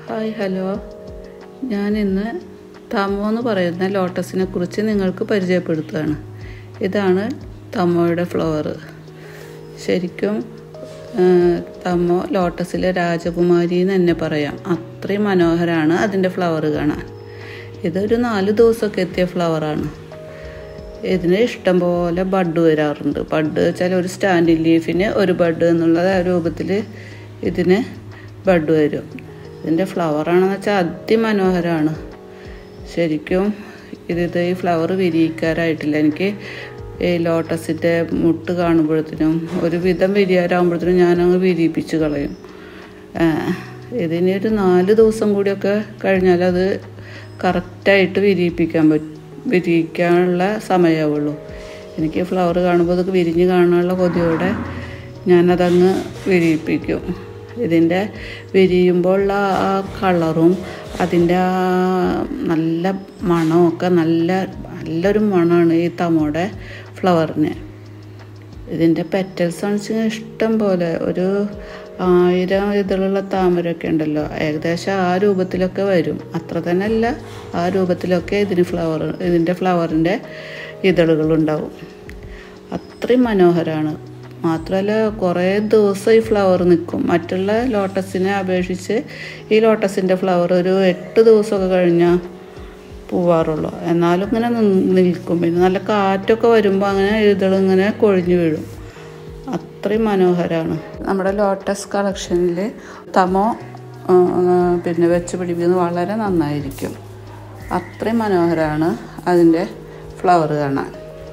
hi hello ഞാൻ ഇന്ന് തമോ എന്ന് പറയുന്ന ലോട്ടസിനെ കുറിച്ച് നിങ്ങൾക്ക് പരിചയപ്പെടുത്തുകയാണ് ഇതാണ് തമോയുടെ ഫ്ലവർ ശരിക്കും ആ, തമോ ലോട്ടസിലെ രാജകുമാരി എന്ന് തന്നെ പറയാം അത്രയും മനോഹരമാണ് അതിൻ്റെ ഫ്ലവർ കാണാൻ ഇതൊരു നാല് ദിവസമൊക്കെ എത്തിയ ഫ്ലവറാണ് ഇതിന് ഇഷ്ടം പോലെ ബഡ് വരാറുണ്ട് ബഡ് വെച്ചാൽ ഒരു സ്റ്റാൻഡിങ് ലീഫിന് ഒരു ബഡ് എന്നുള്ള രൂപത്തിൽ ഇതിന് ബഡ് വരും ഇതിൻ്റെ ഫ്ലവറാണെന്ന് വെച്ചാൽ അതിമനോഹരമാണ് ശരിക്കും ഇത് ഈ ഫ്ലവർ വിരിയിക്കാറായിട്ടില്ല എനിക്ക് ഈ ലോട്ടസിൻ്റെ മുട്ട് കാണുമ്പോഴത്തേനും ഒരു വിധം വിരിയാറാകുമ്പോഴത്തേനും ഞാനങ്ങ് വിരിയിപ്പിച്ച് കളയും ആ, ഇതിനി ഒരു നാല് ദിവസം കൂടിയൊക്കെ കഴിഞ്ഞാൽ അത് കറക്റ്റായിട്ട് വിരിയിപ്പിക്കാൻ പറ്റും വിരിയിക്കാനുള്ള സമയമാവുള്ളൂ എനിക്ക് ഫ്ലവർ കാണുമ്പോൾ അത് വിരിഞ്ഞ് കാണാനുള്ള കൊതിയോടെ ഞാനതങ്ങ് വിരിയിപ്പിക്കും ഇതിൻ്റെ വിരിയുമ്പോഴുള്ള ആ കളറും അതിൻ്റെ ആ നല്ല മണമൊക്കെ നല്ല നല്ലൊരു മണമാണ് ഈ തമോടെ ഫ്ലവറിന് ഇതിൻ്റെ പെറ്റൽസ് ആണെന്ന് ഇഷ്ടം പോലെ ഒരു ആയിരം ഇതിലുള്ള താമരയൊക്കെ ഉണ്ടല്ലോ ഏകദേശം ആ രൂപത്തിലൊക്കെ വരും അത്ര തന്നെ അല്ല ആ രൂപത്തിലൊക്കെ ഇതിന് ഫ്ലവർ ഇതിൻ്റെ ഫ്ലവറിൻ്റെ ഇതളുകളുണ്ടാവും അത്രയും മനോഹരമാണ് മാത്രമല്ല കുറേ ദിവസം ഈ ഫ്ലവർ നിൽക്കും മറ്റുള്ള ലോട്ടസിനെ അപേക്ഷിച്ച് ഈ ലോട്ടസിൻ്റെ ഫ്ലവർ ഒരു എട്ട് ദിവസമൊക്കെ കഴിഞ്ഞാൽ പോവാറുള്ളൂ എന്നാലും ഇങ്ങനെ നി- നിൽക്കും പിന്നെ നല്ല കാറ്റൊക്കെ വരുമ്പോൾ അങ്ങനെ ഇതളിങ്ങനെ കൊഴിഞ്ഞു വീഴും അത്രയും മനോഹരമാണ് നമ്മുടെ ലോട്ടസ് കളക്ഷനിൽ തമോ ആ, പിന്നെ വെച്ച് പിടിപ്പിക്കുന്നത് വളരെ നന്നായിരിക്കും അത്രയും മനോഹരമാണ് അതിൻ്റെ ഫ്ലവർ കാണാൻ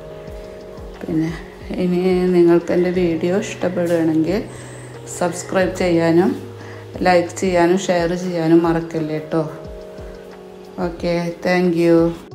പിന്നെ ഇനി നിങ്ങൾക്ക് എൻ്റെ വീഡിയോ ഇഷ്ടപ്പെടുകയാണെങ്കിൽ സബ്സ്ക്രൈബ് ചെയ്യാനും ലൈക്ക് ചെയ്യാനും ഷെയർ ചെയ്യാനും മറക്കല്ലേ കേട്ടോ ഓക്കെ താങ്ക് യു